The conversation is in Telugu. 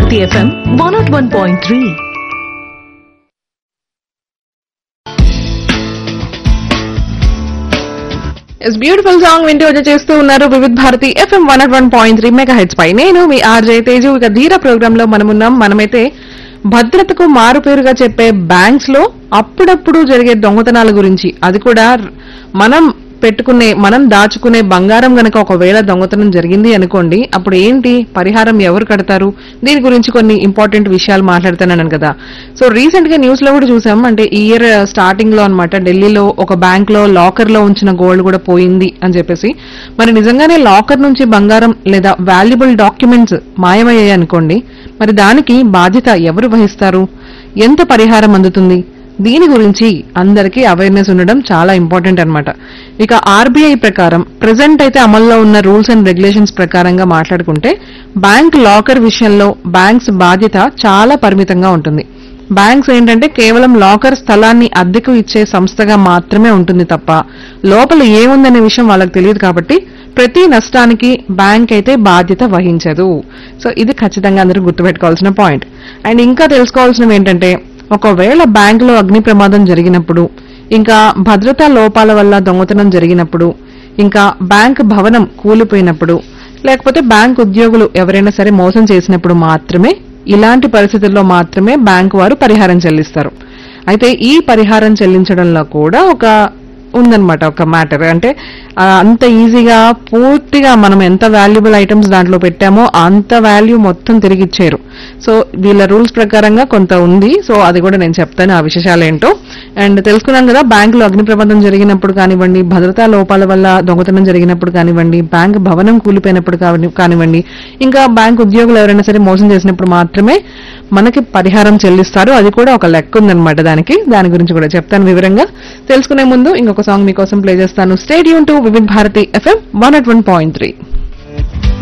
Bharati FM one nought one point three is beautiful song వింటూ వచ్చి చేస్తూ ఉన్నారు Vividh Bharati FM one at one point three mega hits పై నేను మీ ఆర్జే తేజు ఇక ధీర ప్రోగ్రామ్ లో మనమున్నాం మనమైతే భద్రతకు మారుపేరుగా చెప్పే బ్యాంక్స్ లో అప్పుడప్పుడు జరిగే దొంగతనాల గురించి అది కూడా మనం పెట్టుకునే మనం దాచుకునే బంగారం గనక ఒకవేళ దొంగతనం జరిగింది అనుకోండి అప్పుడు ఏంటి పరిహారం ఎవరు కడతారు దీని గురించి కొన్ని ఇంపార్టెంట్ విషయాలు మాట్లాడుతున్నాను కదా సో రీసెంట్ గా న్యూస్ లో కూడా చూసాం అంటే ఈ ఇయర్ స్టార్టింగ్ లో అనమాట ఢిల్లీలో ఒక బ్యాంక్ లో లాకర్ లో ఉంచిన గోల్డ్ కూడా పోయింది అని చెప్పేసి మరి నిజంగానే లాకర్ నుంచి బంగారం లేదా వాల్యుబుల్ డాక్యుమెంట్స్ మాయమయ్యాయి అనుకోండి మరి దానికి బాధ్యత ఎవరు వహిస్తారు ఎంత పరిహారం అందుతుంది దీని గురించి అందరికీ అవేర్నెస్ ఉండడం చాలా ఇంపార్టెంట్ అన్నమాట ఇక ఆర్బీఐ ప్రకారం ప్రెసెంట్ అయితే అమల్లో ఉన్న రూల్స్ అండ్ రెగ్యులేషన్స్ ప్రకారంగా మాట్లాడుకుంటే బ్యాంక్ లాకర్ విషయంలో బ్యాంక్స్ బాధ్యత చాలా పరిమితంగా ఉంటుంది బ్యాంక్స్ ఏంటంటే కేవలం లాకర్ స్థలాన్ని అద్దెకు ఇచ్చే సంస్థగా మాత్రమే ఉంటుంది తప్ప లోపల ఏముందనే విషయం వాళ్ళకి తెలియదు కాబట్టి ప్రతి నష్టానికి బ్యాంక్ అయితే బాధ్యత వహించదు సో ఇది ఖచ్చితంగా అందరూ గుర్తుపెట్టుకోవాల్సిన పాయింట్ అండ్ ఇంకా తెలుసుకోవాల్సినవి ఏంటంటే ఒకవేళ బ్యాంకులో అగ్ని ప్రమాదం జరిగినప్పుడు ఇంకా భద్రతా లోపాల వల్ల దొంగతనం జరిగినప్పుడు ఇంకా బ్యాంక్ భవనం కూలిపోయినప్పుడు లేకపోతే బ్యాంక్ ఉద్యోగులు ఎవరైనా సరే మోసం చేసినప్పుడు మాత్రమే ఇలాంటి పరిస్థితుల్లో మాత్రమే బ్యాంక్ వారు పరిహారం చెల్లిస్తారు అయితే ఈ పరిహారం చెల్లించడంలో కూడా ఒక ఉందన్నమాట ఒక మ్యాటర్ అంటే ఆ, అంత ఈజీగా పూర్తిగా మనం ఎంత వాల్యుబుల్ ఐటమ్స్ దాంట్లో పెట్టామో అంత వాల్యూ మొత్తం తిరిగి ఇచ్చారు సో వీళ్ళ రూల్స్ ప్రకారంగా కొంత ఉంది సో అది కూడా నేను చెప్తాను ఆ విశేషాలు ఏంటో అండ్ తెలుసుకున్నాం కదా బ్యాంకులో అగ్ని ప్రమాదం జరిగినప్పుడు కానివ్వండి భద్రతా లోపాల వల్ల దొంగతనం జరిగినప్పుడు కానివ్వండి బ్యాంక్ భవనం కూలిపోయినప్పుడు కాని- కానివ్వండి ఇంకా బ్యాంక్ ఉద్యోగులు ఎవరైనా సరే మోసం చేసినప్పుడు మాత్రమే మనకి పరిహారం చెల్లిస్తారు అది కూడా ఒక లెక్క ఉందన్నమాట దానికి దాని గురించి కూడా చెప్తాను వివరంగా తెలుసుకునే ముందు ఇంకొక సాంగ్ మీకోసం ప్లే చేస్తాను stay tuned to Vividh Bharati FM one at one point three